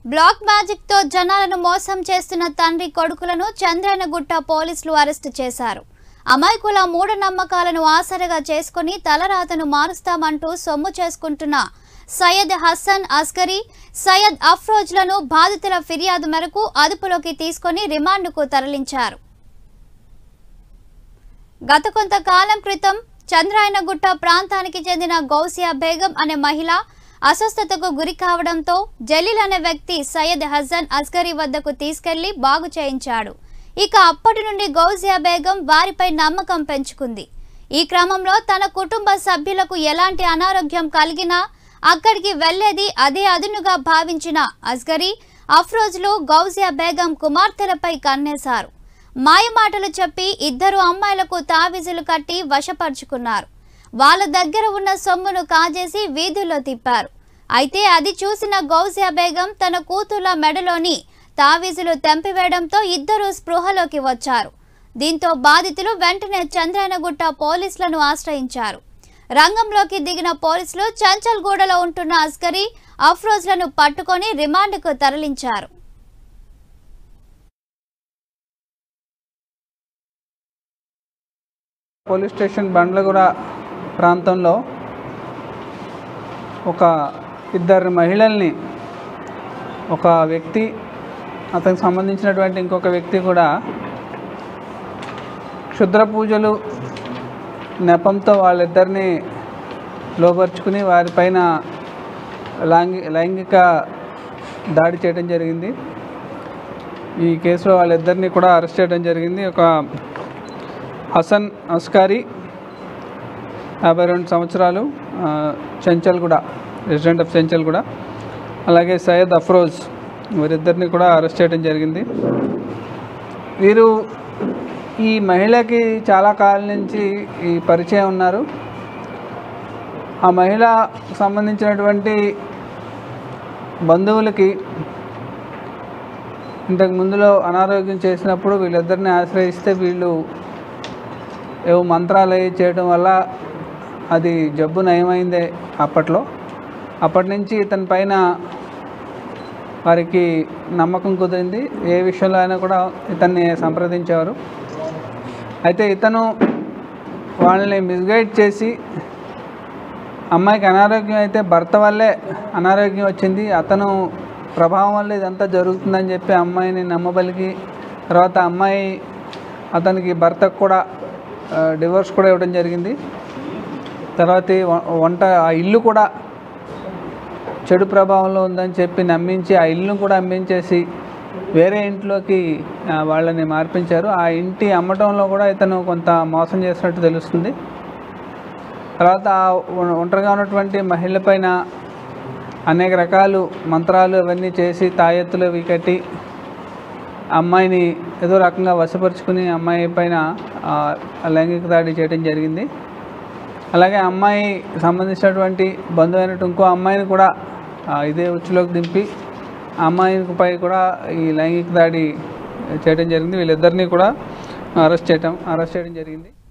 black magic తో జనాలను మోసం చేస్తున్న తండ్రి కొడుకులను చంద్రనగుట్ట పోలీసులు అరెస్టు చేశారు అమాయకుల మూఢనమ్మకాలను ఆసరగా చేసుకుని తలరాతను మారుస్తామంటూ సొమ్ము చేసుకుంటున్న సయ్యద్ హసన్ అస్కరీ సయ్యద్ అఫ్రోజ్లను బాధితుల ఫిర్యాదు మేరకు అదుపులోకి తీసుకొని రిమాండ్కు తరలించారు గత కొంతకాలం క్రితం చంద్రాయనగుట్ట ప్రాంతానికి చెందిన గౌసియా బేగం అనే మహిళ అస్వస్థతకు గురి కావడంతో జలీల్ అనే వ్యక్తి సయ్యద్ హసన్ అస్గరీ వద్దకు తీసుకెళ్లి బాగు చేయించాడు ఇక అప్పటి నుండి గౌసియా బేగం వారిపై నమ్మకం పెంచుకుంది ఈ క్రమంలో తన కుటుంబ సభ్యులకు ఎలాంటి అనారోగ్యం కలిగినా అక్కడికి వెళ్లేది అదే అదునుగా భావించిన అస్గరీ అఫ్రోజ్లు గౌసియా బేగం కుమార్తెలపై కన్నేశారు మాయమాటలు చెప్పి ఇద్దరు అమ్మాయిలకు తావీజులు కట్టి వశపరుచుకున్నారు వాళ్ళ దగ్గర ఉన్న సొమ్మును కాజేసి వీధుల్లో తిప్పారు అయితే అది చూసిన గౌసియా బేగం తన కూతుర్ల మెడలోని తావీజులు తెంపివేయడంతో ఇద్దరు స్పృహలోకి వచ్చారు దీంతో బాధితులు వెంటనే చంద్రాయనగుట్ట పోలీసులను ఆశ్రయించారు రంగంలోకి దిగిన పోలీసులు చంచల్గూడలో ఉంటున్న అస్కరీ అఫ్రోజ్లను పట్టుకొని రిమాండ్కు తరలించారు పోలీస్ స్టేషన్ బండ్లగూడ ప్రాంతంలో ఒక ఇద్దరు మహిళల్ని ఒక వ్యక్తి అతనికి సంబంధించినటువంటి ఇంకొక వ్యక్తి కూడా క్షుద్ర పూజలు నెపంతో వాళ్ళిద్దరిని లోపరుచుకుని వారిపైన లాంగి లైంగిక దాడి చేయడం జరిగింది ఈ కేసులో వాళ్ళిద్దరిని కూడా అరెస్ట్ చేయడం జరిగింది ఒక హసన్ అస్కారీ యాభై రెండు సంవత్సరాలు ఆ, చెంచల్గూడ రెసిడెంట్ ఆఫ్ చెంచల్గూడ అలాగే సయ్యద్ అఫ్రోజ్ వీరిద్దరిని కూడా అరెస్ట్ చేయడం జరిగింది వీరు ఈ మహిళకి చాలా కాలం నుంచి ఈ పరిచయం ఉన్నారు ఆ మహిళ సంబంధించినటువంటి బంధువులకి ఇంతకు ముందులో అనారోగ్యం చేసినప్పుడు వీళ్ళిద్దరిని ఆశ్రయిస్తే వీళ్ళు ఏవో మంత్రాలు అవి చేయడం వల్ల అది జబ్బు నయమైందే అప్పట్లో అప్పటి నుంచి ఇతని పైన వారికి నమ్మకం కుదిరింది ఏ విషయంలో అయినా కూడా ఇతన్ని సంప్రదించేవారు అయితే ఇతను వాళ్ళని మిస్గైడ్ చేసి అమ్మాయికి అనారోగ్యం అయితే భర్త వల్లే అనారోగ్యం వచ్చింది అతను ప్రభావం వల్ల ఇదంతా జరుగుతుందని చెప్పి అమ్మాయిని నమ్మబలికి తర్వాత అమ్మాయి అతనికి భర్తకు కూడా డివోర్స్ కూడా ఇవ్వడం జరిగింది తర్వాత ఈ వ- వంట ఆ ఇల్లు కూడా చెడు ప్రభావంలో ఉందని చెప్పి నమ్మించి ఆ ఇల్లును కూడా అమ్మించేసి వేరే ఇంట్లోకి ఆ, వాళ్ళని మార్పించారు ఆ ఇంటి అమ్మటంలో కూడా ఇతను కొంత మోసం చేసినట్టు తెలుస్తుంది తర్వాత ఆ ఒ- ఒంటరిగా ఉన్నటువంటి మహిళ పైన అనేక రకాలు మంత్రాలు అవన్నీ చేసి తాయెత్తులు అవి కట్టి అమ్మాయిని ఏదో రకంగా వశపరుచుకుని అమ్మాయి పైన ఆ, లైంగిక దాడి చేయడం జరిగింది అలాగే అమ్మాయి సంబంధించినటువంటి బంధువైనటువంటి ఇంకో అమ్మాయిని కూడా ఆ, ఇదే ఉచ్చులోకి దింపి ఆ అమ్మాయిపై కూడా ఈ లైంగిక దాడి చేయడం జరిగింది వీళ్ళిద్దరినీ కూడా అరెస్ట్ చేయటం అరెస్ట్ చేయడం జరిగింది